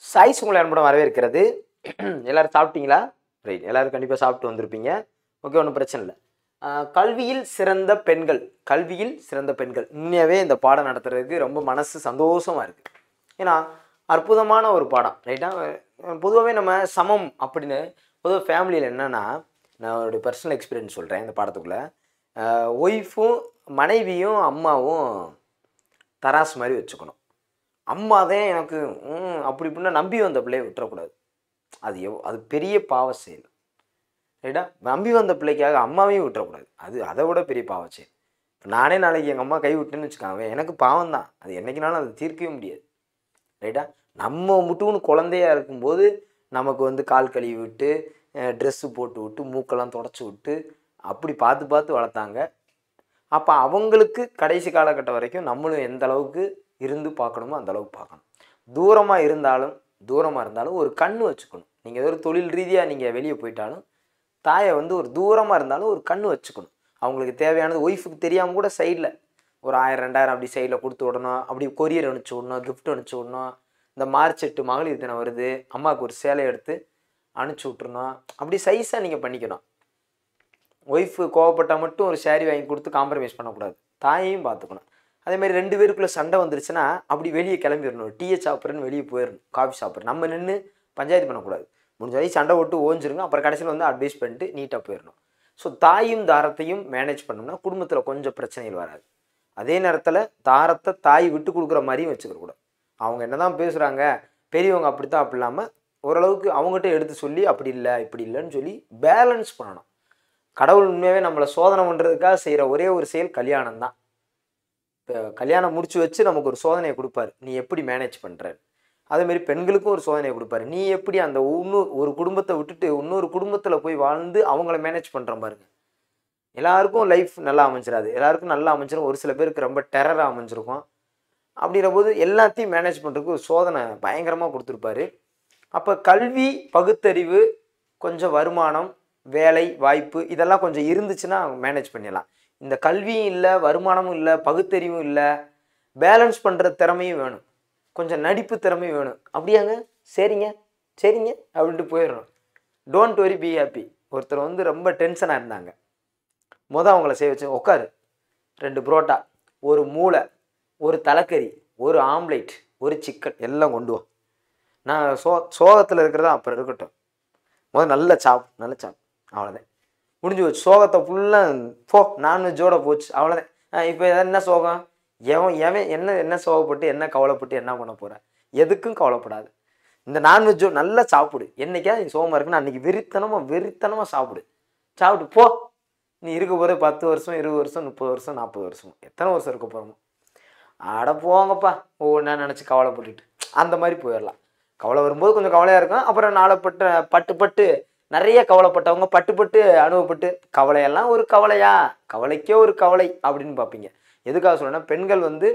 choice உங்களை அன்புடன் வரவேற்கிறது எல்லாரும் சாப்பிட்டீங்களா ரைட் எல்லாரும் கண்டிப்பாக சாப்பிட்டு வந்திருப்பீங்க ஓகே ஒன்றும் பிரச்சனை இல்லை ஆஹ் கல்வியில் சிறந்த பெண்கள் கல்வியில் சிறந்த பெண்கள் உண்மையாகவே இந்த பாடம் நடத்துறதுக்கு ரொம்ப மனசு சந்தோஷமாக இருக்குது ஏன்னா அற்புதமான ஒரு பாடம் ரைட்டா பொதுவாகவே நம்ம சமம் அப்படின்னு பொதுவாக ஃபேமிலியில் என்னென்னா நான் என்னுடைய பர்சனல் எக்ஸ்பீரியன்ஸ் சொல்கிறேன் இந்த பாடத்துக்குள்ளே ஒய்ஃபும் மனைவியும் அம்மாவும் தராசு மாதிரி வச்சுக்கணும் அம்மா தான் எனக்கு ம், அப்படி இப்படின்னா நம்பி வந்த பிள்ளைய விட்டுறக்கூடாது அது எவ் அது பெரிய பாவ செயல் ரைட்டா நம்பி வந்த பிள்ளைக்காக அம்மாவையும் விட்டுறக்கூடாது அது அதை விட பெரிய பாவ செயல் இப்போ நானே நாளைக்கு எங்கள் அம்மா கை விட்டுன்னு வச்சுக்காங்க எனக்கு பாவம் தான் அது என்னைக்குனாலும் அது தீர்க்கவே முடியாது ரைட்டா நம்ம முட்டுன்னு குழந்தையா இருக்கும்போது நமக்கு வந்து கால் கழுவி விட்டு ட்ரெஸ்ஸு போட்டு விட்டு மூக்கெல்லாம் தொடச்சி விட்டு அப்படி பார்த்து பார்த்து வளர்த்தாங்க அப்போ அவங்களுக்கு கடைசி காலகட்டம் வரைக்கும் நம்மளும் எந்த அளவுக்கு இருந்து பார்க்கணுமோ அந்த அளவுக்கு பார்க்கணும் தூரமாக இருந்தாலும் தூரமாக இருந்தாலும் ஒரு கண் வச்சுக்கணும் நீங்கள் ஏதோ ஒரு தொழில் ரீதியாக நீங்கள் வெளியே போயிட்டாலும் தாயை வந்து ஒரு தூரமாக இருந்தாலும் ஒரு கண் வச்சுக்கணும் அவங்களுக்கு தேவையானது ஒய்ஃபுக்கு தெரியாமல் கூட சைடில் ஒரு ஆயிரம் ரெண்டாயிரம் அப்படி சைடில் கொடுத்து விடணும் அப்படி கொரியர் அனுப்பிச்சி விடணும் கிஃப்ட் அனுப்பிச்சி விடணும் இந்த மார்ச் எட்டு மகளிர் தினம் வருது அம்மாவுக்கு ஒரு சேலை எடுத்து அனுப்பிச்சி விட்றணும் அப்படி சைஸாக நீங்கள் பண்ணிக்கணும் ஒய்ஃபு கோவப்பட்டால் மட்டும் ஒரு ஷேரி வாங்கி கொடுத்து காம்ப்ரமைஸ் பண்ணக்கூடாது தாயையும் பார்த்துக்கணும் அதே மாதிரி ரெண்டு பேருக்குள்ளே சண்டை வந்துருச்சுன்னா அப்படி வெளியே கிளம்பிடணும் டீயை சாப்பிட்றேன்னு வெளியே போயிடணும் காஃபி சாப்பிட்றேன் நம்ம நின்று பஞ்சாயத்து பண்ணக்கூடாது முடிஞ்ச வரைக்கும் சண்டை விட்டு ஓஞ்சிருங்க அப்புறம் கடைசியில் வந்து அட்வைஸ் பண்ணிட்டு நீட்டாக போயிடணும் ஸோ தாயும் தாரத்தையும் மேனேஜ் பண்ணோம்னா குடும்பத்தில் கொஞ்சம் பிரச்சனைகள் வராது அதே நேரத்தில் தாரத்தை தாய் விட்டு கொடுக்குற மாதிரியும் வச்சுக்கக்கூடாது அவங்க என்ன தான் பேசுகிறாங்க பெரியவங்க அப்படி தான் அப்படி இல்லாமல் ஓரளவுக்கு அவங்ககிட்ட எடுத்து சொல்லி அப்படி இல்லை இப்படி இல்லைன்னு சொல்லி பேலன்ஸ் பண்ணணும் கடவுள் உண்மையாகவே நம்மளை சோதனை பண்ணுறதுக்காக செய்கிற ஒரே ஒரு செயல் கல்யாணம் தான் இப்போ கல்யாணம் முடிச்சு வச்சு நமக்கு ஒரு சோதனையை கொடுப்பாரு நீ எப்படி மேனேஜ் பண்ணுற அதேமாரி பெண்களுக்கும் ஒரு சோதனையை கொடுப்பாரு நீ எப்படி அந்த இன்னொரு ஒரு குடும்பத்தை விட்டுட்டு இன்னொரு குடும்பத்தில் போய் வாழ்ந்து அவங்கள மேனேஜ் பண்ணுற பாருங்க எல்லாருக்கும் லைஃப் நல்லா அமைஞ்சிடாது எல்லாருக்கும் நல்லா அமைஞ்சிரும் ஒரு சில பேருக்கு ரொம்ப டெரராக அமைஞ்சிருக்கும் அப்படிங்கிற போது எல்லாத்தையும் மேனேஜ் பண்ணுறதுக்கு ஒரு சோதனை பயங்கரமாக கொடுத்துருப்பாரு அப்போ கல்வி பகுத்தறிவு கொஞ்சம் வருமானம் வேலை வாய்ப்பு இதெல்லாம் கொஞ்சம் இருந்துச்சுன்னா மேனேஜ் பண்ணிடலாம் இந்த கல்வியும் இல்லை வருமானமும் இல்லை பகுத்தறிவும் இல்லை பேலன்ஸ் பண்ணுற திறமையும் வேணும் கொஞ்சம் நடிப்பு திறமையும் வேணும் அப்படியாங்க சரிங்க சரிங்க அப்படின்ட்டு போயிடணும் டோன்ட் வெரி பி ஹாப்பி ஒருத்தர் வந்து ரொம்ப டென்ஷனாக இருந்தாங்க மொதல் அவங்கள செய்ய வச்சு உட்காரு ரெண்டு புரோட்டா ஒரு மூளை ஒரு தலைக்கறி ஒரு ஆம்லேட் ஒரு சிக்கன் எல்லாம் கொண்டு வா நான் சோ சோகத்தில் இருக்கிறதா அப்புறம் இருக்கட்டும் முதல் நல்ல சாப் நல்ல சாப் அவ்வளோதான் முடிஞ்சு போச்சு சோகத்தை ஃபுல்லாக போ நான்வெஜ்ஜோட போச்சு அவ்வளோதான் இப்போ என்ன சோகம் எவன் எவன் என்ன என்ன சோகப்பட்டு என்ன கவலைப்பட்டு என்ன பண்ண போகிற எதுக்கும் கவலைப்படாது இந்த நான்வெஜ்ஜோ நல்லா சாப்பிடு என்னைக்கா நீ சோகமாக இருக்குன்னா அன்றைக்கி வெறித்தனமாக வெறித்தனமாக சாப்பிடு சாப்பிட்டு போ நீ இருக்க போகிற பத்து வருஷம் இருபது வருஷம் முப்பது வருஷம் நாற்பது வருஷம் எத்தனை வருஷம் இருக்க போகிறோமோ அட போங்கப்பா ஒவ்வொன்றா நினச்சி கவலைப்பட்டுட்டு அந்த மாதிரி போயிடலாம் கவலை வரும்போது கொஞ்சம் கவலையாக இருக்கும் அப்புறம் நாளைப்பட்ட பட்டு பட்டு நிறைய கவலைப்பட்டவங்க பட்டு பட்டு அனுபவப்பட்டு கவலையெல்லாம் ஒரு கவலையா கவலைக்கே ஒரு கவலை அப்படின்னு பார்ப்பீங்க எதுக்காக சொல்றேன்னா பெண்கள் வந்து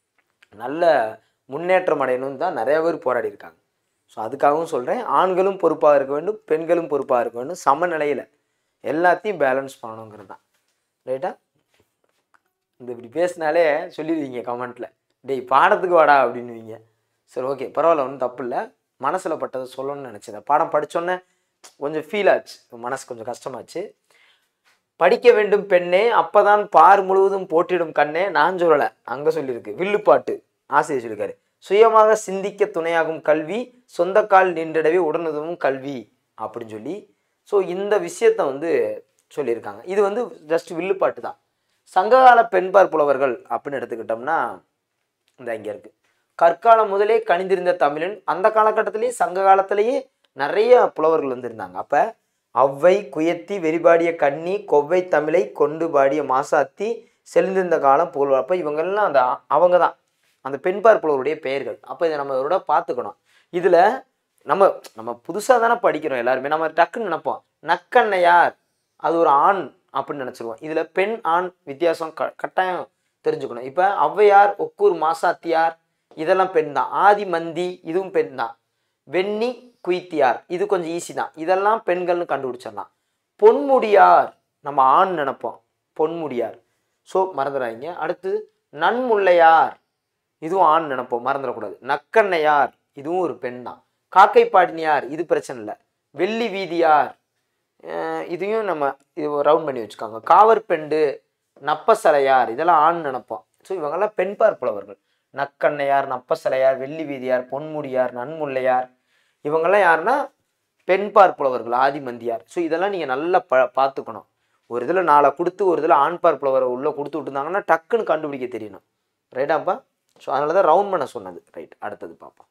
நல்ல முன்னேற்றம் அடையணும்னு தான் நிறைய பேர் போராடி இருக்காங்க ஸோ அதுக்காகவும் சொல்கிறேன் ஆண்களும் பொறுப்பாக இருக்க வேண்டும் பெண்களும் பொறுப்பாக இருக்க வேண்டும் சமநிலையில் எல்லாத்தையும் பேலன்ஸ் பண்ணணுங்கிறது தான் ரைட்டா இந்த இப்படி பேசினாலே சொல்லிடுவீங்க கமெண்ட்டில் டேய் பாடத்துக்கு வாடா அப்படின்னுவீங்க சரி ஓகே பரவாயில்ல ஒன்றும் தப்பு இல்லை மனசில் பட்டதை சொல்லணும்னு நினச்சேன் பாடம் படித்தோன்னே கொஞ்சம் ஃபீல் ஆச்சு மனசு கொஞ்சம் கஷ்டமாச்சு படிக்க வேண்டும் பெண்ணே அப்பதான் பார் முழுவதும் போட்டிடும் கண்ணே நான் சொல்லலை அங்கே சொல்லியிருக்கு வில்லுப்பாட்டு ஆசிரியர் சொல்லியிருக்காரு சுயமாக சிந்திக்க துணையாகும் கல்வி சொந்த கால் நின்றிடவே உடனுதவும் கல்வி அப்படின்னு சொல்லி ஸோ இந்த விஷயத்த வந்து சொல்லியிருக்காங்க இது வந்து ஜஸ்ட் வில்லுப்பாட்டு தான் சங்ககால பெண்பார் புலவர்கள் அப்படின்னு எடுத்துக்கிட்டோம்னா இந்த இங்கே இருக்கு கற்காலம் முதலே கணிந்திருந்த தமிழன் அந்த காலகட்டத்திலேயே சங்க காலத்திலேயே நிறைய புலவர்கள் வந்திருந்தாங்க அப்போ அவ்வை குயத்தி வெறிபாடிய கண்ணி கொவ்வை தமிழை கொண்டு பாடிய மாசாத்தி செழிந்திருந்த காலம் புகழ் அப்போ இவங்கெல்லாம் அந்த அவங்க தான் அந்த பெண்பார் புலவருடைய பெயர்கள் அப்போ இதை நம்ம இதோட பார்த்துக்கணும் இதில் நம்ம நம்ம புதுசாக தானே படிக்கிறோம் எல்லாருமே நம்ம டக்குன்னு நினைப்போம் நக்கண்ணையார் அது ஒரு ஆண் அப்படின்னு நினச்சிருவோம் இதில் பெண் ஆண் வித்தியாசம் க கட்டாயம் தெரிஞ்சுக்கணும் இப்போ ஔவையார் ஒக்கூர் மாசாத்தியார் இதெல்லாம் பெண் தான் ஆதி மந்தி இதுவும் பெண் தான் வெண்ணி குய்த்தியார் இது கொஞ்சம் ஈஸி தான் இதெல்லாம் பெண்கள்னு கண்டுபிடிச்சிடலாம் பொன்முடியார் நம்ம ஆண் நினைப்போம் பொன்முடியார் ஸோ மறந்துடாதீங்க அடுத்து நன்முல்லையார் இதுவும் ஆண் நினைப்போம் மறந்துடக்கூடாது நக்கண்ணையார் இதுவும் ஒரு பெண் தான் காக்கை பாடினியார் இது பிரச்சனை இல்லை வெள்ளி வீதியார் அஹ் இதையும் நம்ம இது ரவுண்ட் பண்ணி வச்சுக்காங்க காவற்பெண்டு நப்பசலையார் இதெல்லாம் ஆண் நினைப்போம் ஸோ இவங்கெல்லாம் பெண்பார் புலவர்கள் நக்கண்ணையார் நப்பசலையார் வெள்ளி வீதியார் பொன்முடியார் நன்முல்லையார் இவங்கெல்லாம் யாருன்னா பெண்பார் புலவர்கள் ஆதிமந்தியார் ஸோ இதெல்லாம் நீங்கள் நல்லா ப பார்த்துக்கணும் ஒரு இதில் நாளை கொடுத்து ஒரு இதில் ஆண்பார் புலவரை உள்ளே கொடுத்து விட்டுருந்தாங்கன்னா டக்குன்னு கண்டுபிடிக்க தெரியணும் ரைட்டாப்பா ஸோ அதனால தான் ரவுண்ட் பண்ண சொன்னது ரைட் அடுத்தது பார்ப்போம்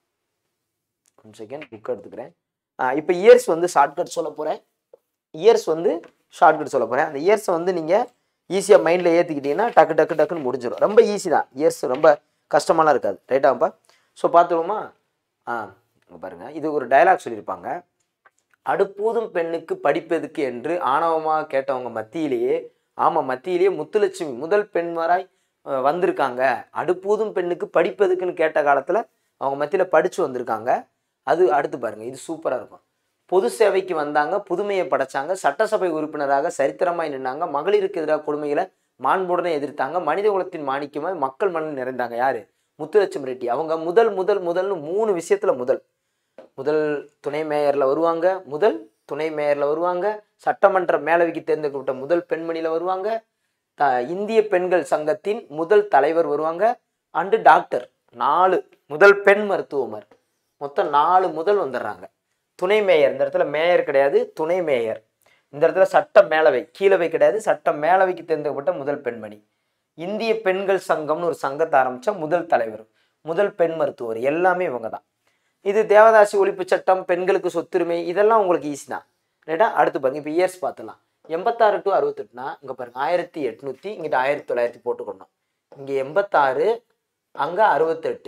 ஒன் செகண்ட் புக் எடுத்துக்கிறேன் இப்போ இயர்ஸ் வந்து ஷார்ட்கட் சொல்ல போகிறேன் இயர்ஸ் வந்து ஷார்ட்கட் சொல்ல போகிறேன் அந்த இயர்ஸை வந்து நீங்கள் ஈஸியாக மைண்டில் ஏற்றிக்கிட்டீங்கன்னா டக்கு டக்கு டக்குன்னு முடிஞ்சிடும் ரொம்ப ஈஸி தான் இயர்ஸ் ரொம்ப கஷ்டமாலாம் இருக்காது ரைட்டாப்பா ஸோ பார்த்துருவோமா ஆ இங்க பாருங்க இது ஒரு டயலாக் சொல்லியிருப்பாங்க அடுப்பூதும் பெண்ணுக்கு படிப்பெதுக்கு என்று ஆணவமாக கேட்டவங்க மத்தியிலேயே ஆமாம் மத்தியிலேயே முத்துலட்சுமி முதல் பெண்வராய் அஹ், வந்திருக்காங்க அடுப்பூதும் பெண்ணுக்கு படிப்பெதுக்குன்னு கேட்ட காலத்தில் அவங்க மத்தியில் படித்து வந்திருக்காங்க அது அடுத்து பாருங்க இது சூப்பராக இருக்கும் பொது சேவைக்கு வந்தாங்க புதுமையை படைச்சாங்க சட்டசபை உறுப்பினராக சரித்திரமாய் நின்னாங்க மகளிருக்கு எதிராக கொடுமைகளை மாண்புடனே எதிர்த்தாங்க மனித குலத்தின் மாணிக்கமாய் மக்கள் மனதில் நிறைந்தாங்க யாரு முத்துலட்சுமி ரெட்டி அவங்க முதல் முதல் முதல்னு மூணு விஷயத்துல முதல் முதல் துணை மேயர்ல வருவாங்க முதல் துணை மேயர்ல வருவாங்க சட்டமன்ற மேலவைக்கு தேர்ந்தெடுக்கப்பட்ட முதல் பெண்மணியில வருவாங்க த இந்திய பெண்கள் சங்கத்தின் முதல் தலைவர் வருவாங்க அண்டு டாக்டர் நாலு முதல் பெண் மருத்துவமர் மொத்தம் நாலு முதல் வந்துடுறாங்க துணை மேயர் இந்த இடத்துல மேயர் கிடையாது துணை மேயர் இந்த இடத்துல சட்ட மேலவை கீழவை கிடையாது சட்ட மேலவைக்கு தேர்ந்தெடுக்கப்பட்ட முதல் பெண்மணி இந்திய பெண்கள் சங்கம்னு ஒரு சங்கத்தை ஆரம்பிச்ச முதல் தலைவர் முதல் பெண் மருத்துவர் எல்லாமே இவங்க தான் இது தேவதாசி ஒழிப்பு சட்டம் பெண்களுக்கு சொத்துரிமை இதெல்லாம் உங்களுக்கு ஈஸி தான் ரைட்டா அடுத்து பாருங்க இப்போ இயர்ஸ் பார்த்துலாம் எண்பத்தாறு டு அறுபத்தெட்டுனா இங்கே பாருங்க ஆயிரத்தி எட்நூற்றி இங்கிட்ட ஆயிரத்தி தொள்ளாயிரத்தி போட்டுக்கணும் இங்கே எண்பத்தாறு அங்கே அறுபத்தெட்டு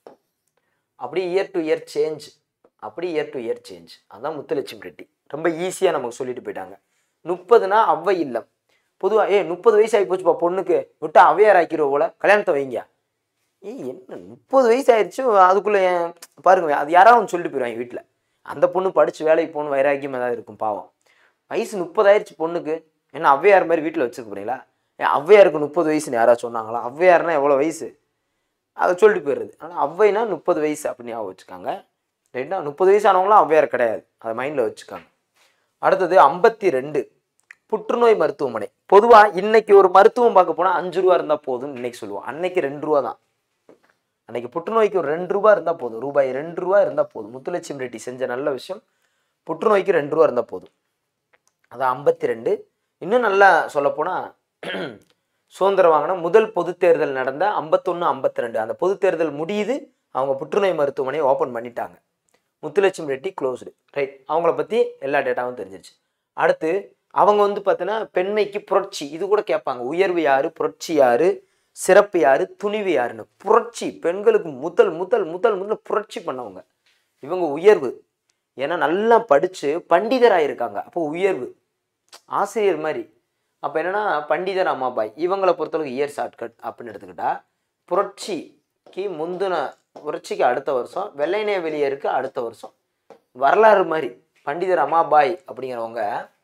அப்படி இயர் டு இயர் சேஞ்ச் அப்படி இயர் டு இயர் சேஞ்ச் அதான் முத்துலட்சுமி ரெட்டி ரொம்ப ஈஸியாக நமக்கு சொல்லிட்டு போயிட்டாங்க முப்பதுனா அவ்வை இல்லம் பொதுவாக ஏ முப்பது வயசு ஆகி போச்சுப்பா பொண்ணுக்கு விட்டா அவையார் ஆக்கிடுவோம் போல கல்யாணத்தை வைங்க ஏய் என்ன முப்பது வயசு ஆயிடுச்சு அதுக்குள்ளே ஏன் பாருங்க அது யாராவது ஒன்று சொல்லிட்டு போயிடுவாங்க வீட்டில் அந்த பொண்ணு படித்து வேலைக்கு போகணும் வைராக்கியம் ஏதாவது இருக்கும் பாவம் வயசு முப்பதாயிருச்சு பொண்ணுக்கு என்ன ஔவையார் மாதிரி வீட்டில் வச்சுக்க போறீங்களா ஏன் ஔவையாருக்கு முப்பது வயசுன்னு யாராவது சொன்னாங்களா ஔவையார்னா எவ்வளோ வயசு அதை சொல்லிட்டு போயிடுறது ஆனால் ஔவைனா முப்பது வயசு அப்படின்னு ஞாபகம் வச்சுக்காங்க ரைட்டா முப்பது வயசு ஆனவங்களாம் ஔவையார் கிடையாது அதை மைண்டில் வச்சுக்காங்க அடுத்தது ஐம்பத்தி ரெண்டு புற்றுநோய் மருத்துவமனை பொதுவாக இன்னைக்கு ஒரு மருத்துவம் பார்க்க போனால் அஞ்சு ரூபா இருந்தால் போதும்னு இன்னைக்கு சொல்லுவோம் அன்னைக்கு ரெண்டு ரூபா தான் அன்னைக்கு புற்றுநோய்க்கு ஒரு ரெண்டு ரூபா இருந்தால் போதும் ரூபாய் ரெண்டு ரூபா இருந்தால் போதும் முத்துலட்சுமி ரெட்டி செஞ்ச நல்ல விஷயம் புற்றுநோய்க்கு ரெண்டு ரூபா இருந்தால் போதும் அதான் ஐம்பத்தி ரெண்டு இன்னும் நல்லா சொல்லப்போனால் சுதந்திரம் வாங்கின முதல் பொது தேர்தல் நடந்த ஐம்பத்தொன்று ஐம்பத்தி ரெண்டு அந்த பொது தேர்தல் முடியுது அவங்க புற்றுநோய் மருத்துவமனையை ஓப்பன் பண்ணிட்டாங்க முத்துலட்சுமி ரெட்டி க்ளோஸ்டு ரைட் அவங்கள பற்றி எல்லா டேட்டாவும் தெரிஞ்சிருச்சு அடுத்து அவங்க வந்து பார்த்தீங்கன்னா பெண்மைக்கு புரட்சி இது கூட கேட்பாங்க உயர்வு யாரு புரட்சி யாரு சிறப்பு யாரு துணிவு யாருன்னு புரட்சி பெண்களுக்கு முதல் முதல் முதல் முதல் புரட்சி பண்ணவங்க இவங்க உயர்வு ஏன்னா நல்லா படித்து பண்டிதராயிருக்காங்க அப்போ உயர்வு ஆசிரியர் மாதிரி அப்போ என்னன்னா பண்டிதர் அம்மாபாய் இவங்களை பொறுத்தளவுக்கு இயர் ஷார்ட்கட் அப்படின்னு எடுத்துக்கிட்டா புரட்சிக்கு முந்தின புரட்சிக்கு அடுத்த வருஷம் வெள்ளைநே வெளியேருக்கு அடுத்த வருஷம் வரலாறு மாதிரி பண்டிதர் அம்மாபாய் அப்படிங்கிறவங்க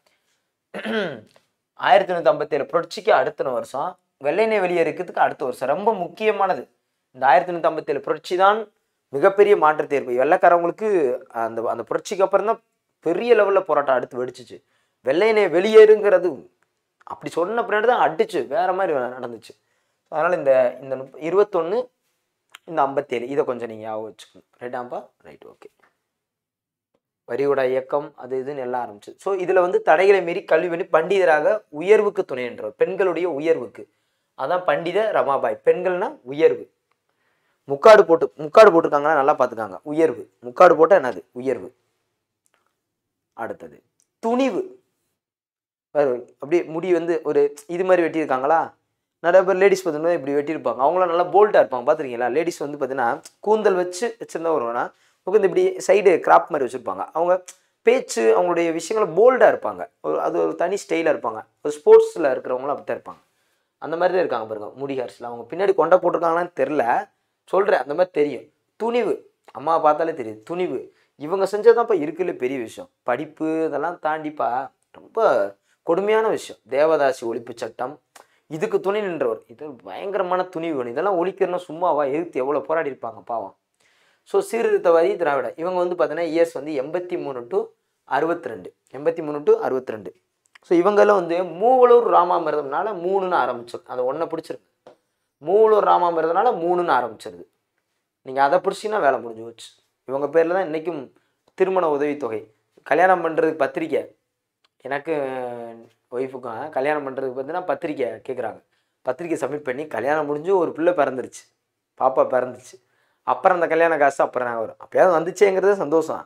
ஆயிரத்தி தொண்ணூற்றி ஐம்பத்தேழு புரட்சிக்கு அடுத்த வருஷம் வெள்ளைநே வெளியேறதுக்கு அடுத்த வருஷம் ரொம்ப முக்கியமானது இந்த ஆயிரத்தி தொண்ணூற்றி ஐம்பத்தேழு புரட்சி தான் மிகப்பெரிய மாற்றத்தை ஏற்படும் வெள்ளைக்காரவங்களுக்கு அந்த அந்த புரட்சிக்கு அப்புறம் தான் பெரிய லெவலில் போராட்டம் அடுத்து வெடிச்சிச்சு வெள்ளையனே வெளியேறுங்கிறது அப்படி சொன்ன பின்னாடி தான் அடிச்சு வேற மாதிரி நடந்துச்சு அதனால் இந்த இந்த முப்ப இருபத்தொன்று இந்த ஐம்பத்தேழு இதை கொஞ்சம் நீங்கள் ஞாபகம் வச்சுக்கணும் ரைட்டாப்பா ரைட் ஓகே வரியோட இயக்கம் அது இதுன்னு எல்லாம் ஆரம்பிச்சு ஸோ இதில் வந்து தடைகளை மீறி கல்வி பண்ணி பண்டிதராக உயர்வுக்கு துணை என்றவர் பெண்களுடைய உயர்வுக்கு அதான் பண்டித ரமாபாய் பெண்கள்னா உயர்வு முக்காடு போட்டு முக்காடு போட்டிருக்காங்களா நல்லா பார்த்துக்காங்க உயர்வு முக்காடு போட்டால் என்னது உயர்வு அடுத்தது துணிவு பாரு, அப்படியே முடி வந்து ஒரு இது மாதிரி வெட்டியிருக்காங்களா நிறைய பேர் லேடிஸ் பார்த்தீங்கன்னா இப்படி வெட்டியிருப்பாங்க அவங்களாம் நல்லா போல்ட்டாக இருப்பாங்க பார்த்துருக்கீங்களா லேடிஸ் வந்து பார்த்தீங்கன்னா கூந்தல் வச்சு வச்சுருந்தா வருவானா உட்காந்து இப்படி சைடு கிராப் மாதிரி வச்சுருப்பாங்க அவங்க பேச்சு அவங்களுடைய விஷயங்கள போல்டாக இருப்பாங்க ஒரு அது ஒரு தனி ஸ்டைலாக இருப்பாங்க ஒரு ஸ்போர்ட்ஸில் இருக்கிறவங்களும் அப்படி தான் இருப்பாங்க அந்த மாதிரி தான் இருக்காங்க பாருங்க முடி ஹேர்ஸில் அவங்க பின்னாடி கொண்டை போட்டிருக்காங்களான்னு தெரில சொல்கிறேன் அந்த மாதிரி தெரியும் துணிவு அம்மா பார்த்தாலே தெரியுது துணிவு இவங்க செஞ்சதான்ப்பா இருக்குல்ல பெரிய விஷயம் படிப்பு இதெல்லாம் தாண்டிப்பா ரொம்ப கொடுமையான விஷயம் தேவதாசி ஒழிப்பு சட்டம் இதுக்கு துணை நின்றவர் இது பயங்கரமான துணிவு வேணும் இதெல்லாம் ஒழிக்கிறனா சும்மாவா எதிர்த்து எவ்வளோ போராடி இருப்பாங்க பாவம் ஸோ சீர்திருத்தவாதி திராவிட இவங்க வந்து பார்த்தீங்கன்னா இயர்ஸ் வந்து எண்பத்தி மூணு டு அறுபத்தி ரெண்டு எண்பத்தி மூணு டு அறுபத்தி ரெண்டு ஸோ இவங்கெல்லாம் வந்து மூவலூர் ராமாமிர்தம்னால மூணுன்னு ஆரம்பிச்சோம் அதை ஒன்றை பிடிச்சிருக்கு மூவலூர் ராமாமிர்தம்னால மூணுன்னு ஆரம்பிச்சிருது நீங்கள் அதை பிடிச்சிங்கன்னா வேலை முடிஞ்சு போச்சு இவங்க பேரில் தான் இன்றைக்கும் திருமண உதவித்தொகை கல்யாணம் பண்ணுறதுக்கு பத்திரிக்கை எனக்கு ஒய்ஃபுக்கும் கல்யாணம் பண்ணுறதுக்கு பார்த்தீங்கன்னா பத்திரிக்கை கேட்குறாங்க பத்திரிக்கை சப்மிட் பண்ணி கல்யாணம் முடிஞ்சு ஒரு பிள்ளை பிறந்துருச்சு பாப்பா பிறந்துச்சு அப்புறம் அந்த கல்யாண காசு அப்புறம் நாங்கள் வரும் அப்போயாவது வந்துச்சேங்கிறது சந்தோஷம்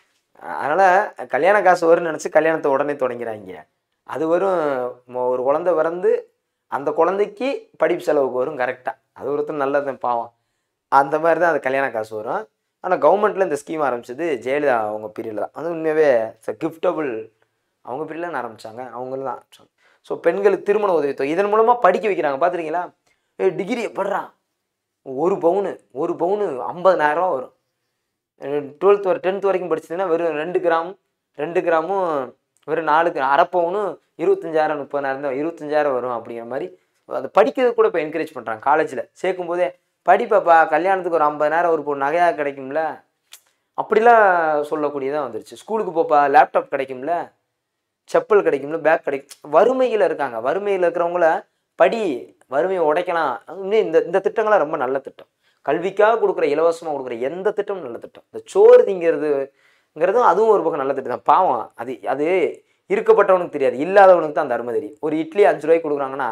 அதனால் கல்யாண காசு வரும்னு நினச்சி கல்யாணத்தை உடனே தொடங்கிறாங்க அது வரும் மொ- ஒரு குழந்தை பிறந்து அந்த குழந்தைக்கு படிப்பு செலவுக்கு வரும் கரெக்டாக அது ஒருத்தர் நல்லது பாவம் அந்த மாதிரி தான் அந்த கல்யாண காசு வரும் ஆனால் கவர்மெண்ட்டில் இந்த ஸ்கீம் ஆரம்பிச்சது ஜெயலலிதா அவங்க பீரியடில் தான் அது உண்மையாகவே கிஃப்டபுள் அவங்க பீரியடில் ஆரம்பித்தாங்க அவங்களும் தான் ஆரம்பிச்சாங்க ஸோ பெண்களுக்கு திருமண உதவித்தொகை இதன் மூலமாக படிக்க வைக்கிறாங்க பார்த்துருக்கீங்களா ஏ டிகிரி எப்பட்றா ஒரு பவுனு ஒரு பவுனு ஐம்பதனாயிரரூவா வரும் டுவெல்த் வரை டென்த் வரைக்கும் படிச்சதுன்னா வெறும் ரெண்டு கிராம் ரெண்டு கிராமும் வெறும் நாலு கிரா- அரை பவுனும் இருபத்தஞ்சாயிரம் முப்பதாயிரம் தான் இருபத்தஞ்சாயிரம் வரும் அப்படிங்கிற மாதிரி அதை படிக்கிறது கூட இப்போ என்கரேஜ் பண்ணுறாங்க காலேஜில் சேர்க்கும் போதே படிப்பப்பா கல்யாணத்துக்கு ஒரு ஐம்பதாயிரம் ஒரு பொண்ணு நகையாக கிடைக்கும்ல அப்படிலாம் சொல்லக்கூடியதாக வந்துருச்சு ஸ்கூலுக்கு போப்பா லேப்டாப் கிடைக்கும்ல செப்பல் கிடைக்கும்ல பேக் கிடைக்கும் வறுமையில் இருக்காங்க வறுமையில் இருக்கிறவங்கள படி வறுமையை உடைக்கலாம் இன்னும் இந்த இந்த திட்டங்கள்லாம் ரொம்ப நல்ல திட்டம் கல்விக்காக கொடுக்குற இலவசமாக கொடுக்குற எந்த திட்டமும் நல்ல திட்டம் இந்த சோறு திங்கிறதுங்கிறதும் அதுவும் ஒரு பக்கம் நல்ல திட்டம் தான் பாவம் அது அது இருக்கப்பட்டவனுக்கு தெரியாது இல்லாதவனுக்கு தான் அந்த அருமை தெரியும் ஒரு இட்லி அஞ்சு ரூபாய்க்கு கொடுக்குறாங்கன்னா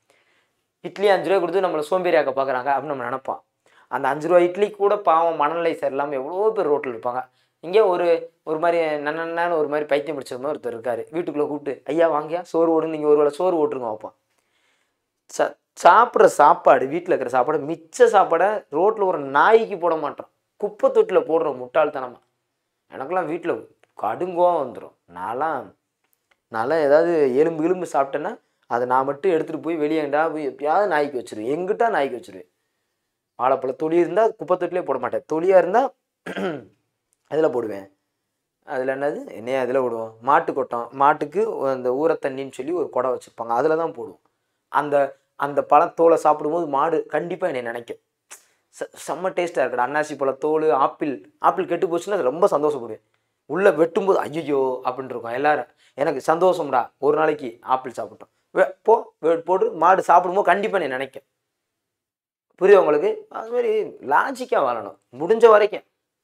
இட்லி அஞ்சு ரூபாய் கொடுத்து நம்மளை சோம்பேறியாக்க பார்க்குறாங்க அப்படின்னு நம்ம நினைப்போம் அந்த அஞ்சு ரூபாய் இட்லி கூட பாவம் மனநிலை சரியில்லாமல் எவ்வளோ பேர் ரோட்டில் இருப்பாங்க இங்கே ஒரு ஒரு மாதிரி நன்னன்னு ஒரு மாதிரி பைத்தியம் பிடிச்ச மாதிரி ஒருத்தர் இருக்காரு வீட்டுக்குள்ளே கூப்பிட்டு ஐயா வாங்கியா சோறு ஓடுன்னு நீங்கள் ஒரு வேளை சோறு ஓட்டுருங்க வைப்போம் சா சாப்பிட்ற சாப்பாடு வீட்டில் இருக்கிற சாப்பாடு மிச்ச சாப்பாடை ரோட்டில் ஒரு நாய்க்கு போட மாட்டோம் குப்பை தொட்டில் போடுற முட்டாள்தனமா எனக்கெல்லாம் வீட்டில் கடுங்கோவம் வந்துடும் நான்லாம் நான்லாம் ஏதாவது எலும்பு எலும்பு சாப்பிட்டேன்னா அதை நான் மட்டும் எடுத்துகிட்டு போய் வெளியேண்டா போய் எப்படியாவது நாய்க்கு வச்சிருவேன் எங்கிட்டா நாய்க்கு வச்சிருவேன் வாழைப்பழ தொலி இருந்தால் குப்பை தொட்டிலே போட மாட்டேன் தொலியாக இருந்தால் அதில் போடுவேன் அதில் என்னது என்னையா அதில் விடுவோம் மாட்டு கொட்டம் மாட்டுக்கு அந்த ஊரத்தண்ணின்னு சொல்லி ஒரு குடம் வச்சுருப்பாங்க அதில் தான் போடுவோம் அந்த அந்த பழத்தோலை சாப்பிடும்போது மாடு கண்டிப்பாக என்னை நினைக்கும் செ- செம்ம டேஸ்ட்டாக இருக்குடா அன்னாசி பழத்தோல் ஆப்பிள் ஆப்பிள் கெட்டு போச்சுன்னா அது ரொம்ப சந்தோஷப்படுவேன் உள்ளே வெட்டும்போது ஐயோ அப்படின்னு இருக்கும் எல்லாரும் எனக்கு சந்தோஷம்டா ஒரு நாளைக்கு ஆப்பிள் சாப்பிட்டோம் வே- போ வே- போட்டு மாடு சாப்பிடும்போது கண்டிப்பாக நீ நினைக்கும் புரியுது உங்களுக்கு அது மாதிரி லாஜிக்காக வாழணும் முடிஞ்ச வரைக்கும்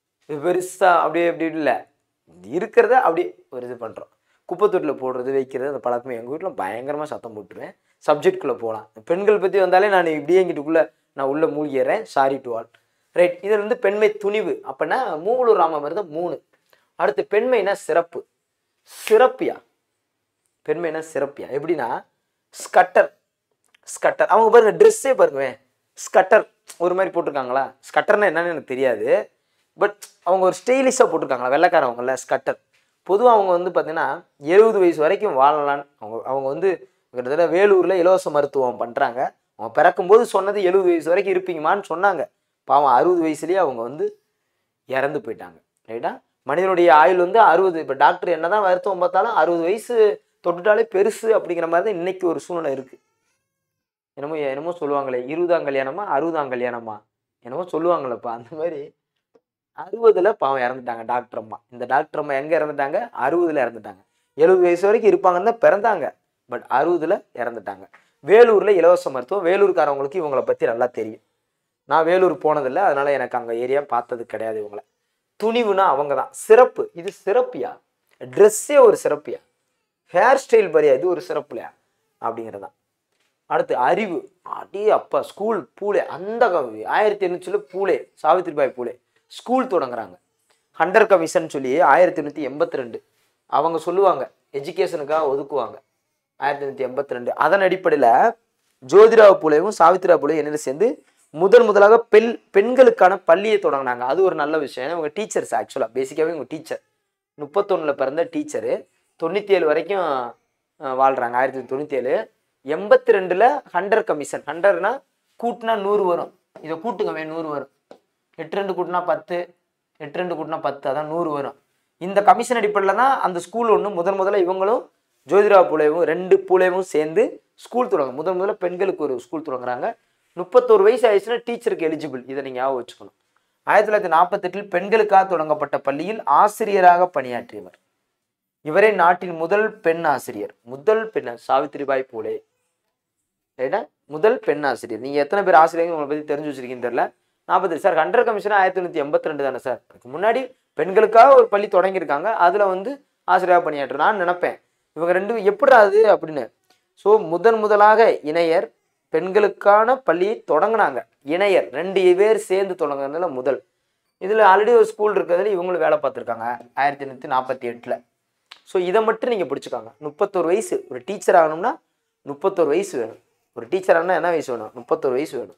பெருசாக அப்படியே அப்படி இல்லை இருக்கிறத அப்படியே ஒரு இது பண்ணுறோம் குப்பை தொட்டில் போடுறது வைக்கிறது அந்த பழக்கமே எங்கள் வீட்டில் பயங்கரமாக சத்தம் போட்டுருவேன் சப்ஜெக்ட்குள்ளே போகலாம் பெண்கள் பற்றி வந்தாலே நான் இப்படியே இங்கிட்டுக்குள்ளே நான் உள்ளே மூழ்கிறேன் சாரி டு ஆல் ரைட் இதில் வந்து பெண்மை துணிவு அப்படின்னா மூவலூர் ராமமிர்தம் மூணு அடுத்து பெண்மைனா சிறப்பு சிறப்பியா பெண்மைனா சிறப்பியா எப்படின்னா ஸ்கட்டர் ஸ்கட்டர் அவங்க பாருங்க ட்ரெஸ்ஸே பாருங்கவேன் ஸ்கட்டர் ஒரு மாதிரி போட்டிருக்காங்களா ஸ்கட்டர்னா என்னன்னு எனக்கு தெரியாது பட் அவங்க ஒரு ஸ்டைலிஷாக போட்டிருக்காங்களா வெள்ளைக்காரவங்கள ஸ்கட்டர் பொதுவாக அவங்க வந்து பார்த்தீங்கன்னா எழுபது வயசு வரைக்கும் வாழலான்னு அவங்க அவங்க வந்து கிட்டத்தட்ட வேலூரில் இலவச மருத்துவம் பண்ணுறாங்க அவங்க பிறக்கும்போது சொன்னது எழுபது வயசு வரைக்கும் இருப்பீங்கம்மான்னு சொன்னாங்க பாவம் அறுபது வயசுலேயே அவங்க வந்து இறந்து போயிட்டாங்க ரைட்டா மனிதனுடைய ஆயுள் வந்து அறுபது இப்போ டாக்டர் என்னதான் மருத்துவம் பார்த்தாலும் அறுபது வயசு தொட்டுட்டாலே பெருசு அப்படிங்கிற மாதிரி தான் இன்னைக்கு ஒரு சூழ்நிலை இருக்குது என்னமோ என்னமோ சொல்லுவாங்களே இருபதாம் கல்யாணமா அறுபதாம் கல்யாணமா என்னமோ சொல்லுவாங்களேப்பா அந்த மாதிரி அறுபதுல பாவம் இறந்துட்டாங்க டாக்டர் அம்மா இந்த டாக்டர் அம்மா எங்க இறந்துட்டாங்க அறுபதுல இறந்துட்டாங்க எழுபது வயசு வரைக்கும் இருப்பாங்கன்னு தான் பிறந்தாங்க பட் அறுபதுல இறந்துட்டாங்க வேலூர்ல இலவச மருத்துவம் வேலூர்காரவங்களுக்கு இவங்களை பத்தி நல்லா தெரியும் நான் வேலூர் போனதில்லை அதனால எனக்கு அங்க ஏரியா பார்த்தது கிடையாது இவங்கள துணிவுனா அவங்க தான் சிறப்பு இது சிறப்பியா ட்ரெஸ்ஸே ஒரு சிறப்பியா ஹேர் ஸ்டைல் பாரியா இது ஒரு சிறப்புலையா அப்படிங்கிறது தான் அடுத்து அறிவு அடி அப்பா ஸ்கூல் பூலே அந்த க- ஆயிரத்தி எண்ணூற்றில் பூலே சாவித்திரிபாய் பூலே ஸ்கூல் தொடங்குறாங்க ஹண்டர் கமிஷன் சொல்லி ஆயிரத்தி எண்ணூற்றி எண்பத்தி ரெண்டு அவங்க சொல்லுவாங்க எஜுகேஷனுக்காக ஒதுக்குவாங்க ஆயிரத்தி எண்ணூற்றி எண்பத்தி ரெண்டு அதன் அடிப்படையில் ஜோதிராவ் பூலேவும் சாவித்ரா பூலேவும் என்ன சேர்ந்து முதன் முதலாக பெண் பெண்களுக்கான பள்ளியை தொடங்கினாங்க அது ஒரு நல்ல விஷயம் ஏன்னா இவங்க டீச்சர்ஸ் ஆக்சுவலாக பேசிக்காகவே இவங்க டீச்சர் முப்பத்தொன்னில் பிறந்த டீச்சரு தொண்ணூற்றி ஏழு வரைக்கும் அஹ், வாழ்றாங்க ஆயிரத்தி தொள்ளாயிரத்தி தொண்ணூற்றி ஏழு எண்பத்தி ரெண்டில் ஹண்டர் கமிஷன் ஹண்டர்னா கூட்டினா நூறு வரும் இதை கூட்டுங்கவே நூறு வரும் எட்டு ரெண்டு கூட்டினா பத்து எட்டு ரெண்டு கூட்டினா பத்து அதான் நூறு வரும் இந்த கமிஷன் அடிப்படையில் தான் அந்த ஸ்கூல் ஒன்று முதன் முதல்ல இவங்களும் ஜோதிரா பூலேவும் ரெண்டு பூலேவும் சேர்ந்து ஸ்கூல் தொடங்க முதன் முதல்ல பெண்களுக்கு ஒரு ஸ்கூல் தொடங்குறாங்க முப்பத்தோரு வயசு ஆயிடுச்சுன்னா டீச்சருக்கு எலிஜிபிள் இதை நீங்கள் ஞாபகம் வச்சுக்கணும் ஆயிரத்தி தொள்ளாயிரத்தி நாற்பத்தெட்டில் பெண்களுக்காக தொடங்கப்பட்ட பள்ளியில் ஆசிரியராக பணியாற்றியவர் இவரே நாட்டின் முதல் பெண் ஆசிரியர் முதல் பெண் சாவித்திரிபாய் பூலே ரைட்டா முதல் பெண் ஆசிரியர் நீங்க எத்தனை பேர் ஆசிரியர்கள் உங்களை பத்தி தெரிஞ்சு வச்சிருக்கீங்கன்னு தெரியல நாற்பத்தி சார் ஹண்ட்ரட் கமிஷன் ஆயிரத்தி தொண்ணூத்தி எண்பத்தி ரெண்டு தானே சார் அதுக்கு முன்னாடி பெண்களுக்காக ஒரு பள்ளி தொடங்கியிருக்காங்க அதுல வந்து ஆசிரியராக பணியாற்ற நான் நினைப்பேன் இவங்க ரெண்டு எப்படி அது அப்படின்னு ஸோ முதன் முதலாக இணையர் பெண்களுக்கான பள்ளியை தொடங்கினாங்க இணையர் ரெண்டு பேர் சேர்ந்து தொடங்குறதுல முதல் இதில் ஆல்ரெடி ஒரு ஸ்கூல் இருக்கிறதுல இவங்களும் வேலை பார்த்துருக்காங்க ஆயிரத்தி எண்ணூற்றி நாற்பத்தி எட்டில் ஸோ இதை மட்டும் நீங்கள் பிடிச்சிக்காங்க முப்பத்தொரு வயசு ஒரு டீச்சர் ஆகணும்னா முப்பத்தொரு வயசு வேணும் ஒரு டீச்சர் ஆகணும்னா என்ன வயசு வேணும் முப்பத்தொரு வயசு வேணும்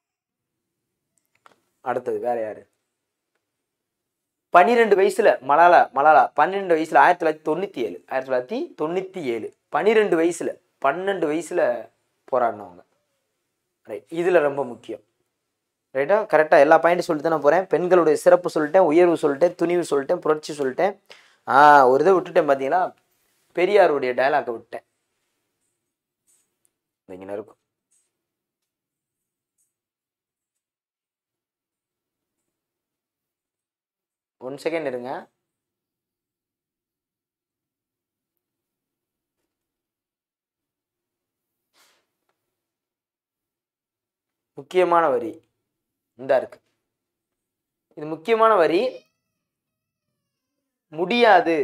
அடுத்தது வேற யாரு பன்னிரெண்டு வயசுல மலாலா மலாலா பன்னிரெண்டு வயசுல ஆயிரத்தி தொள்ளாயிரத்தி தொண்ணூத்தி ஏழு ஆயிரத்தி தொள்ளாயிரத்தி தொண்ணூத்தி ஏழு பன்னிரெண்டு வயசுல பன்னெண்டு வயசுல போராடினவங்க ரைட் இதுல ரொம்ப முக்கியம் ரைட்டா கரெக்டாக எல்லா பாயிண்ட்டும் சொல்லிட்டு தான் நான் போகிறேன் பெண்களுடைய சிறப்பு சொல்லிட்டேன் உயர்வு சொல்லிட்டேன் துணிவு சொல்லிட்டேன் புரட்சி சொல்லிட்டேன் ஆ ஒரு இதை விட்டுட்டேன் பார்த்தீங்களா பெரியாருடைய டயலாக்கை விட்டேன் இங்கே இருக்கும் ஒன் செகண்ட் இருங்க முக்கியமான வரி இந்தா இருக்கு இது முக்கியமான வரி முடியாது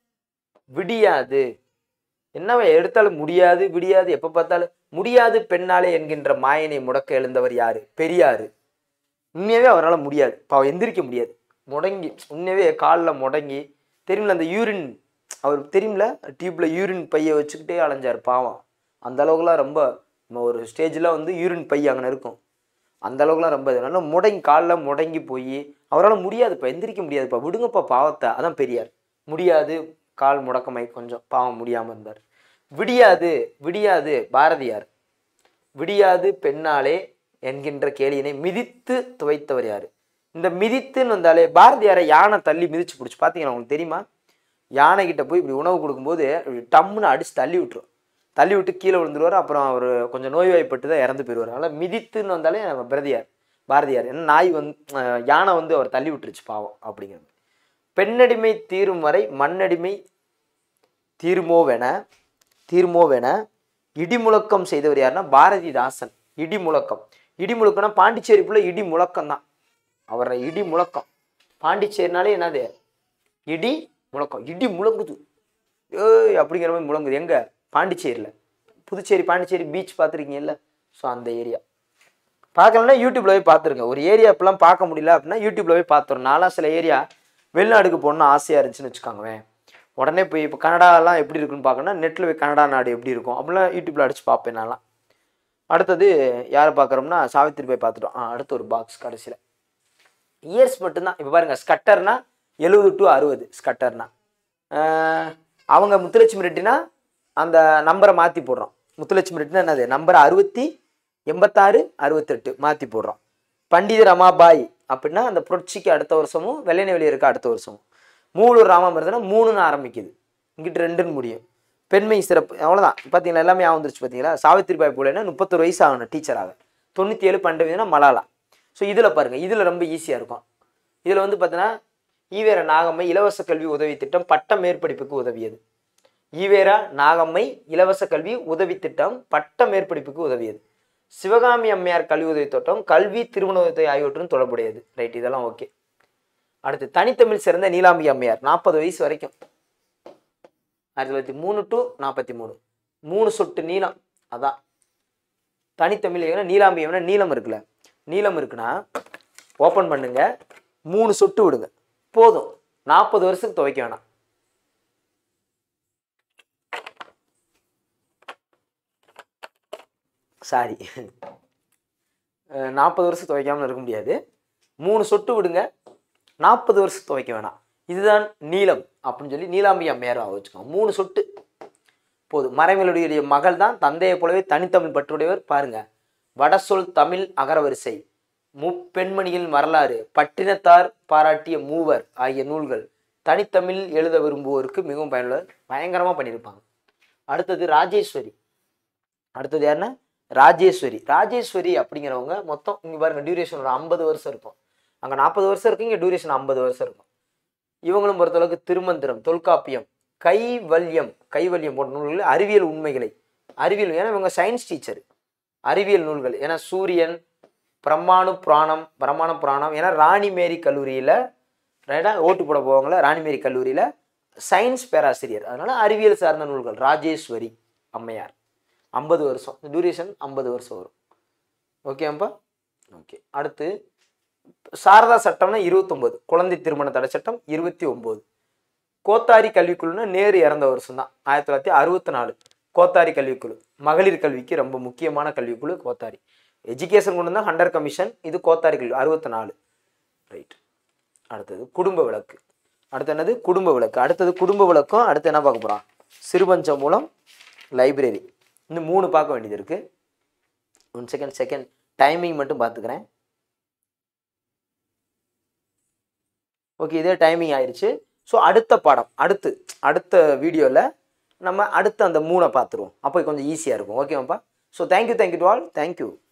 விடியாது என்னவ எடுத்தாலும் முடியாது விடியாது எப்ப பார்த்தாலும் முடியாது பெண்ணாலே என்கின்ற மாயனை முடக்க எழுந்தவர் யாரு பெரியாரு உண்மையாவே அவரால் முடியாது பாவம் எந்திரிக்க முடியாது முடங்கி உண்மையாவே காலில் முடங்கி தெரியுமில அந்த யூரின் அவர் தெரியுமில டியூப்ல யூரின் பையை வச்சுக்கிட்டே அலைஞ்சார் பாவம் அந்த அளவுக்குலாம் ரொம்ப நம்ம ஒரு ஸ்டேஜில் வந்து யூரின் பை அங்கே இருக்கும் அந்த அளவுக்குலாம் ரொம்ப இது நல்லா முடங்கி காலில் முடங்கி போய் அவரால் முடியாதுப்பா எந்திரிக்க முடியாதுப்பா விடுங்கப்பா பாவத்தை அதான் பெரியார் முடியாது கால் முடக்கமை கொஞ்சம் பாவம் முடியாமல் இருந்தார் விடியாது விடியாது பாரதியார் விடியாது பெண்ணாலே என்கின்ற கேலியினை மிதித்து துவைத்தவர் யாரு இந்த மிதித்துன்னு வந்தாலே பாரதியாரை யானை தள்ளி மிதிச்சு பிடிச்சி பார்த்தீங்களா உங்களுக்கு தெரியுமா யானை கிட்ட போய் இப்படி உணவு கொடுக்கும்போது இப்படி டம்முன்னு அடிச்சு தள்ளி விட்டுரும் தள்ளி விட்டு கீழே விழுந்துருவார் அப்புறம் அவர் கொஞ்சம் நோய்வாய்ப்பட்டு தான் இறந்து போயிடுவார் அதனால் மிதித்துன்னு வந்தாலே நம்ம பிரதியார் பாரதியார் ஏன்னா நாய் வந்து அஹ், யானை வந்து அவர் தள்ளி விட்டுருச்சு பாவம் அப்படிங்கிறது பெண்ணடிமை தீரும் வரை மண்ணடிமை தீருமோவென தீர்மோவென இடிமுழக்கம் செய்தவர் யாருன்னா பாரதிதாசன் இடிமுழக்கம் இடிமுழக்கம்னா பாண்டிச்சேரிக்குள்ள இடி முழக்கம் தான் அவரை இடி முழக்கம் பாண்டிச்சேரினாலே என்னது இடி முழக்கம் இடி முழங்குது ஏய் அப்படிங்கிற மாதிரி முழங்குது எங்க பாண்டிச்சேரியில் புதுச்சேரி பாண்டிச்சேரி பீச் பார்த்துருக்கீங்கல்ல ஸோ அந்த ஏரியா பார்க்கலன்னா யூடியூப்ல போய் பார்த்துருங்க ஒரு ஏரியா இப்பெல்லாம் பார்க்க முடியல அப்படின்னா யூடியூப்ல போய் பார்த்துரும் நான்லாம் சில ஏரியா வெளிநாடுக்கு போகணும்னு ஆசையாக இருந்துச்சுன்னு வச்சுக்கோங்களேன் உடனே போய் இப்போ கனடாலாம் எப்படி இருக்குன்னு பார்க்கணும்னா நெட்டில் போய் கனடா நாடு எப்படி இருக்கும் அப்படிலாம் யூடியூப்ல அடிச்சு பார்ப்பேன் நான்லாம் அடுத்தது யாரை பார்க்குறோம்னா சாவித்திரி போய் பார்த்துட்டோம் ஆ அடுத்து ஒரு பாக்ஸ் கடைசியில் இயர்ஸ் மட்டும்தான் இப்போ பாருங்க ஸ்கட்டர்னா எழுபது டு அறுபது ஸ்கட்டர்னா ஆஹ் அவங்க முத்துலட்சுமி ரெட்டினா அந்த நம்பரை மாற்றி போடுறோம் முத்துலட்சுமி ரெட்டினா என்னது நம்பரை அறுபத்தி எண்பத்தாறு அறுபத்தெட்டு மாற்றி போடுறோம் பண்டித ரமாபாய் அப்படின்னா அந்த புரட்சிக்கு அடுத்த வருஷமும் வெள்ளையனை வெளியருக்கு அடுத்த வருஷமும் மூலூர் ராமாமிர்தனா மூணுன்னு ஆரம்பிக்குது இங்கிட்டு ரெண்டுன்னு முடியும் பெண்மை சிறப்பு அவ்வளோதான் பார்த்தீங்களா எல்லாமே ஆ வந்துருச்சு பார்த்தீங்களா சாவித்திரிபாய் பூலேனா முப்பத்தொரு வயசு ஆகணும் டீச்சராக தொண்ணூற்றி ஏழு பன்னெண்டு மலாலா ஸோ இதில் பாருங்கள் இதில் ரொம்ப ஈஸியாக இருக்கும் இதில் வந்து பார்த்தீங்கன்னா ஈவேர நாகம்மை இலவச கல்வி உதவி திட்டம் பட்ட மேற்படிப்புக்கு உதவியது ஈவேரா நாகம்மை இலவச கல்வி உதவி திட்டம் பட்ட மேற்படிப்புக்கு உதவியது சிவகாமி அம்மையார் கல்வி உதவி திட்டம் கல்வி திருமண உதவி ஆகியவற்றும் தொடர்புடையது ரைட் இதெல்லாம் ஓகே அடுத்து தனித்தமிழ் சிறந்த நீலாம்பி அம்மையார் நாற்பது வயசு வரைக்கும் ஆயிரத்தி தொள்ளாயிரத்தி மூணு டு நாற்பத்தி மூணு மூணு சொட்டு நீளம் அதான் தனித்தமிழ் ஏன்னா நீலாம்பி ஏன்னா நீளம் இருக்குல்ல நீளம் இருக்குன்னா ஓப்பன் பண்ணுங்க மூணு சொட்டு விடுங்க போதும் நாற்பது வருஷத்துக்கு துவைக்க வேணாம் சாரி நாற்பது வருஷம் துவைக்காமல் இருக்க முடியாது மூணு சொட்டு விடுங்க நாற்பது வருஷம் துவைக்க வேணாம் இதுதான் நீலம் அப்படின்னு சொல்லி நீலாம்பி அம்மையார் வச்சுக்கோங்க மூணு சொட்டு போதும் மறைமலுடைய மகள் தான் தந்தையை போலவே தனித்தமிழ் பற்றுடையவர் பாருங்க வடசொல் தமிழ் அகரவரிசை முப்பெண்மணிகளின் வரலாறு பட்டினத்தார் பாராட்டிய மூவர் ஆகிய நூல்கள் தனித்தமிழ் எழுத விரும்புவோருக்கு மிகவும் பயனுள்ள பயங்கரமாக பண்ணியிருப்பாங்க அடுத்தது ராஜேஸ்வரி அடுத்தது யாருன்னா ராஜேஸ்வரி ராஜேஸ்வரி அப்படிங்கிறவங்க மொத்தம் இங்கே பாருங்க டியூரேஷன் ஒரு ஐம்பது வருஷம் இருக்கும் அங்கே நாற்பது வருஷம் இருக்கு இங்கே டியூரேஷன் ஐம்பது வருஷம் இருக்கும் இவங்களும் பொறுத்தளவுக்கு திருமந்திரம் தொல்காப்பியம் கைவல்யம் கைவல்யம் போன்ற நூல்கள் அறிவியல் உண்மைகளை அறிவியல் ஏன்னா இவங்க சயின்ஸ் டீச்சர் அறிவியல் நூல்கள் ஏன்னா சூரியன் பிரம்மாணு புராணம் பிரம்மாண புராணம் ஏன்னா ராணிமேரி கல்லூரியில் ரைட்டா ஓட்டு போட போவாங்கள ராணிமேரி கல்லூரியில் சயின்ஸ் பேராசிரியர் அதனால அறிவியல் சார்ந்த நூல்கள் ராஜேஸ்வரி அம்மையார் ஐம்பது வருஷம் டியூரேஷன் ஐம்பது வருஷம் வரும் ஓகேப்பா ஓகே அடுத்து சாரதா சட்டம்னா இருபத்தொம்போது குழந்தை திருமண தடை சட்டம் இருபத்தி ஒம்பது கோத்தாரி கல்விக்குழுன்னா நேரு இறந்த வருஷம் தான் ஆயிரத்தி தொள்ளாயிரத்தி அறுபத்தி நாலு கோத்தாரி கல்விக்குழு மகளிர் கல்விக்கு ரொம்ப முக்கியமான கல்விக்குழு கோத்தாரி எஜுகேஷன் கொண்டு தான் ஹண்டர் கமிஷன் இது கோத்தாரி கல்வி அறுபத்தி நாலு ரைட் அடுத்தது குடும்ப விளக்கு அடுத்து என்னது குடும்ப விளக்கு அடுத்தது குடும்ப விளக்கம் அடுத்து என்ன பார்க்க போகிறோம் சிறுபஞ்ச மூலம் லைப்ரரி இன்னும் மூணு பார்க்க வேண்டியது இருக்குது ஒன் செகண்ட் செகண்ட் டைமிங் மட்டும் பார்த்துக்கிறேன் ஓகே இதே டைமிங் ஆயிடுச்சு ஸோ அடுத்த பாடம் அடுத்து அடுத்த வீடியோவில் நம்ம அடுத்து அந்த மூணை பார்த்துருவோம் அப்போ கொஞ்சம் ஈஸியாக இருக்கும் ஓகேவாப்பா so thank you thank you to all thank you